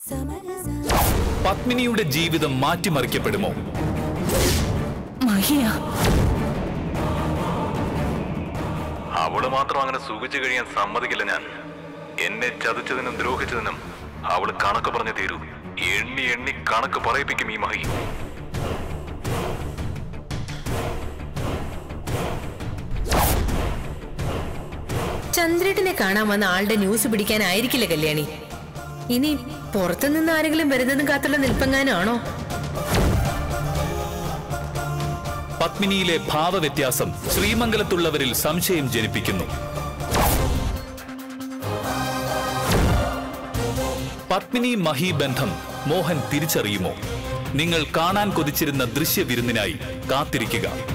പത്മിനിയുടെ ജീവിതം മാറ്റിമറിക്കപ്പെടുമോ മഹിയ അവള് മാത്രം അങ്ങനെ സുഖിച്ചു കഴിയാൻ സമ്മതിക്കില്ല ഞാൻ എന്നെ ചതിച്ചതിനും ദ്രോഹിച്ചതിനും അവള് കണക്ക് പറഞ്ഞു തീരൂ എണ്ണി എണ്ണി കണക്ക് പറയിപ്പിക്കും ഈ മഹി ചന്ദ്രേട്ടനെ കാണാൻ വന്ന ആളുടെ ന്യൂസ് പിടിക്കാനായിരിക്കില്ല കല്യാണി ഇനി പുറത്തുനിന്ന് ആരെങ്കിലും വരുന്നതും കാത്തുള്ള നിൽപ്പങ്ങാനാണോ പത്മിനിയിലെ ഭാവവ്യത്യാസം ശ്രീമംഗലത്തുള്ളവരിൽ സംശയം ജനിപ്പിക്കുന്നു പത്മിനി മഹി ബന്ധം മോഹൻ തിരിച്ചറിയുമോ നിങ്ങൾ കാണാൻ കൊതിച്ചിരുന്ന ദൃശ്യവിരുന്നിനായി കാത്തിരിക്കുക